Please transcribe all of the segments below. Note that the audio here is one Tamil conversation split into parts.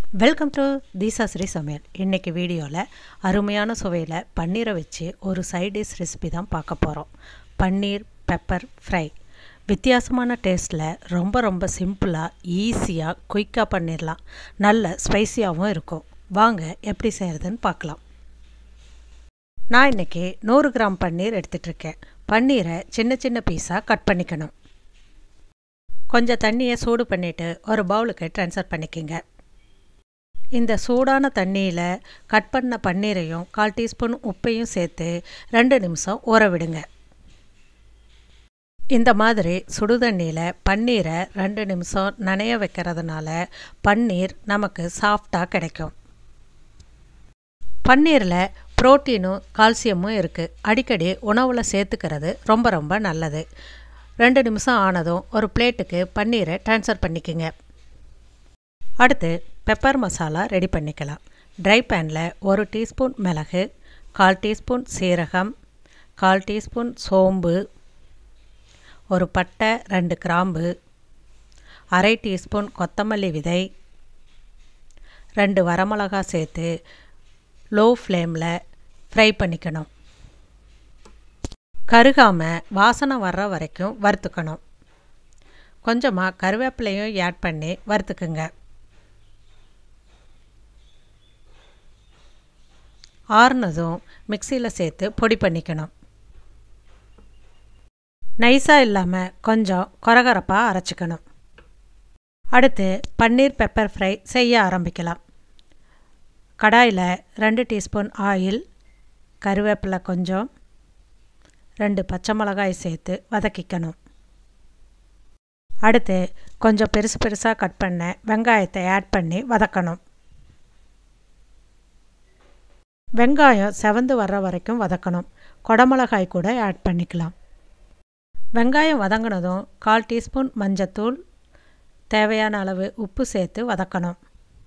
வெல்கம் டு தீசாஸ்ரீ சமையல் இன்றைக்கி வீடியோவில் அருமையான சுவையில் பன்னீரை வச்சு ஒரு சைட் டிஷ் ரெசிபி தான் பார்க்க போகிறோம் பன்னீர் பெப்பர் ஃப்ரை வித்தியாசமான டேஸ்ட்டில் ரொம்ப ரொம்ப சிம்பிளாக ஈஸியாக குயிக்காக பண்ணிடலாம் நல்ல ஸ்பைசியாகவும் இருக்கும் வாங்க எப்படி செய்கிறதுன்னு பார்க்கலாம் நான் இன்றைக்கி நூறு கிராம் பன்னீர் எடுத்துகிட்ருக்கேன் பன்னீரை சின்ன சின்ன பீஸாக கட் பண்ணிக்கணும் கொஞ்சம் தண்ணியை சூடு பண்ணிவிட்டு ஒரு பவுலுக்கு ட்ரான்ஸ்ஃபர் பண்ணிக்கோங்க இந்த சூடான தண்ணியில் கட் பண்ண பன்னீரையும் கால் டீஸ்பூன் உப்பையும் சேர்த்து ரெண்டு நிமிஷம் ஊற விடுங்க இந்த மாதிரி சுடு தண்ணியில் பன்னீரை ரெண்டு நிமிஷம் நனைய வைக்கிறதுனால பன்னீர் நமக்கு சாஃப்டாக கிடைக்கும் பன்னீரில் புரோட்டீனும் கால்சியமும் இருக்குது அடிக்கடி உணவில் சேர்த்துக்கிறது ரொம்ப ரொம்ப நல்லது ரெண்டு நிமிஷம் ஆனதும் ஒரு பிளேட்டுக்கு பன்னீரை ட்ரான்ஸ்ஃபர் பண்ணிக்கோங்க அடுத்து பெப்பர் மசாலா ரெடி பண்ணிக்கலாம் ட்ரை பேனில் ஒரு டீஸ்பூன் மிளகு கால் டீஸ்பூன் சீரகம் கால் டீஸ்பூன் சோம்பு ஒரு பட்டை ரெண்டு கிராம்பு அரை டீஸ்பூன் கொத்தமல்லி விதை ரெண்டு வரமிளகா சேர்த்து லோ ஃப்ளேமில் ஃப்ரை பண்ணிக்கணும் கருகாமல் வாசனை வர்ற வரைக்கும் வறுத்துக்கணும் கொஞ்சமாக கருவேப்பிலையும் ஆட் பண்ணி வறுத்துக்குங்க ஆறுனதும் மிக்சியில் சேர்த்து பொடி பண்ணிக்கணும் நைஸாக இல்லாமல் கொஞ்சம் கொரகரப்பாக அரைச்சிக்கணும் அடுத்து பன்னீர் பெப்பர் ஃப்ரை செய்ய ஆரம்பிக்கலாம் கடாயில் ரெண்டு டீஸ்பூன் ஆயில் கருவேப்பிலை கொஞ்சம் ரெண்டு பச்சை மிளகாய் சேர்த்து வதக்கிக்கணும் அடுத்து கொஞ்சம் பெருசு பெருசாக கட் பண்ண வெங்காயத்தை ஆட் பண்ணி வதக்கணும் வெங்காயம் செவந்து வர்ற வரைக்கும் வதக்கணும் கொடமிளகாய் கூட ஆட் பண்ணிக்கலாம் வெங்காயம் வதங்கினதும் கால் டீஸ்பூன் மஞ்சத்தூள் தேவையான அளவு உப்பு சேர்த்து வதக்கணும்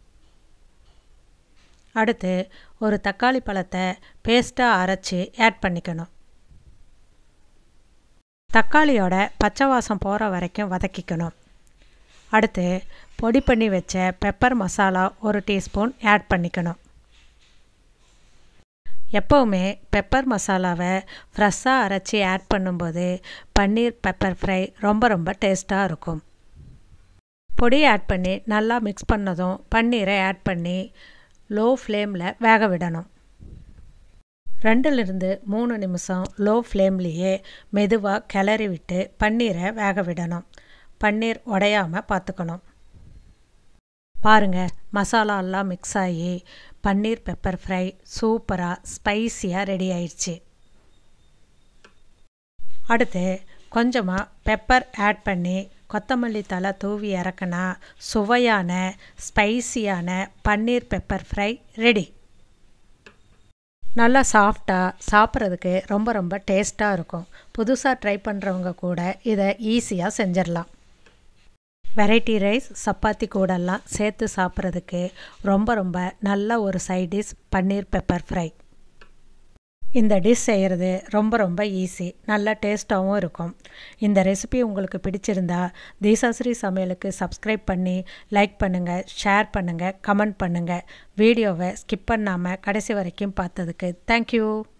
அடுத்து ஒரு தக்காளி பழத்தை பேஸ்ட்டாக அரைச்சி ஆட் பண்ணிக்கணும் தக்காளியோட பச்சை வாசம் போகிற வரைக்கும் வதக்கிக்கணும் அடுத்து பொடி பண்ணி வச்ச பெப்பர் மசாலா ஒரு டீஸ்பூன் ஆட் பண்ணிக்கணும் எப்போவுமே பெப்பர் மசாலாவை ஃப்ரெஷ்ஷாக அரைச்சி ஆட் பண்ணும்போது பன்னீர் பெப்பர் ஃப்ரை ரொம்ப ரொம்ப டேஸ்ட்டாக இருக்கும் பொடி ஆட் பண்ணி நல்லா மிக்ஸ் பண்ணதும் பன்னீரை ஆட் பண்ணி லோ ஃப்ளேமில் வேக விடணும் ரெண்டுலேருந்து மூணு நிமிஷம் லோ ஃப்ளேம்லேயே மெதுவாக கிளறி விட்டு பன்னீரை வேக விடணும் பன்னீர் உடையாமல் பார்த்துக்கணும் பாருங்கள் மசாலாலாம் மிக்ஸ் ஆகி பன்னீர் பெப்பர் ஃப்ரை சூப்பராக ஸ்பைஸியாக ரெடி ஆயிடுச்சு அடுத்து கொஞ்சமாக பெப்பர் ஆட் பண்ணி கொத்தமல்லி தலை தூவி இறக்குனா சுவையான ஸ்பைசியான பன்னீர் பெப்பர் ஃப்ரை ரெடி நல்லா சாஃப்டாக சாப்பிட்றதுக்கு ரொம்ப ரொம்ப டேஸ்ட்டாக இருக்கும் புதுசாக ட்ரை பண்ணுறவங்க கூட இதை ஈஸியாக செஞ்சிடலாம் வெரைட்டி ரைஸ் சப்பாத்தி கூடெல்லாம் சேர்த்து சாப்பிட்றதுக்கு ரொம்ப ரொம்ப நல்ல ஒரு side dish paneer pepper fry இந்த டிஷ் செய்கிறது ரொம்ப ரொம்ப ஈஸி நல்ல டேஸ்ட்டாகவும் இருக்கும் இந்த ரெசிபி உங்களுக்கு பிடிச்சிருந்தா தீசாஸ்ரீ சமையலுக்கு சப்ஸ்கிரைப் பண்ணி லைக் பண்ணுங்கள் ஷேர் பண்ணுங்கள் கமெண்ட் பண்ணுங்கள் வீடியோவை ஸ்கிப் பண்ணாமல் கடைசி வரைக்கும் பார்த்ததுக்கு தேங்க்யூ